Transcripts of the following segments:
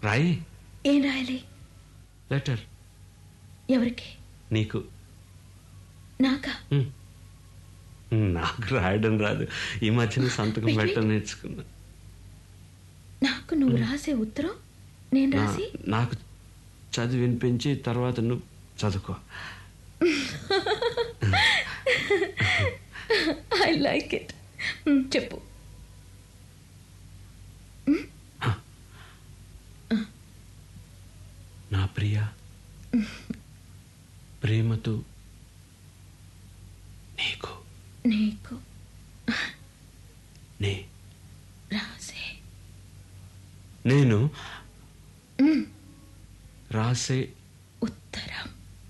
రాయి ఏం రాయాలి లెటర్ ఎవరికి నీకు నాకా ఉమ్. నాకు రాయడం రాదు ఈ మధ్యన సంతకం Wait, పెట్టడం wait. నేర్చుకున్నా నాకు నువ్వు రాసే ఉత్తరం నేను నా- రాసి నాకు చదివి వినిపించి తర్వాత నువ్వు చదువుకో ఐ లైక్ ఇట్ చెప్పు నా ప్రియ ప్రేమతో నీకు నీకు నే రాసే నేను రాసే ఉత్తరం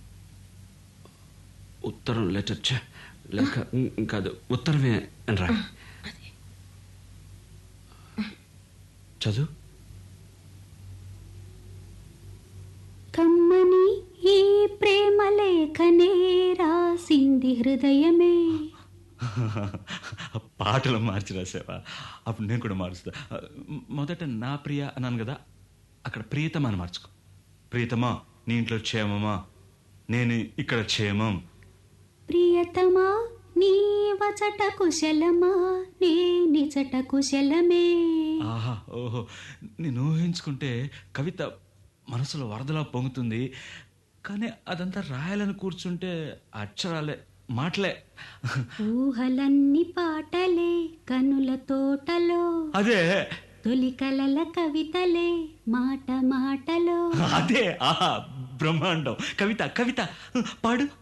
ఉత్తరం లెటర్ ఛ, లేక ఉమ్, కాదు ఉత్తరమే అని రా అదే చదువు కమ్మని ఈ ప్రేమ లేఖనే రాసింది హృదయమే పాటలు మార్చి రాసావా అప్పుడు నేను కూడా మారుస్తా మొదట నా ప్రియ అన్నాను కదా అక్కడ ప్రియతమా అని మార్చుకో ప్రియతమా నీ ఇంట్లో క్షేమమా నేను ఇక్కడ క్షేమం ప్రియతమా నీ వచట కుశలమా నే నిజట కుశలమే ఆహా ఓహో నేను ఊహించుకుంటే కవిత మనసులో వరదలా పొంగుతుంది కానీ అదంతా రాయాలని కూర్చుంటే అక్షరాలే మాటలే ఊహలన్నీ పాటలే కనుల తోటలో అదే తొలి కలల కవితలే మాట మాటలో అదే ఆహా బ్రహ్మాండం కవిత కవిత పాడు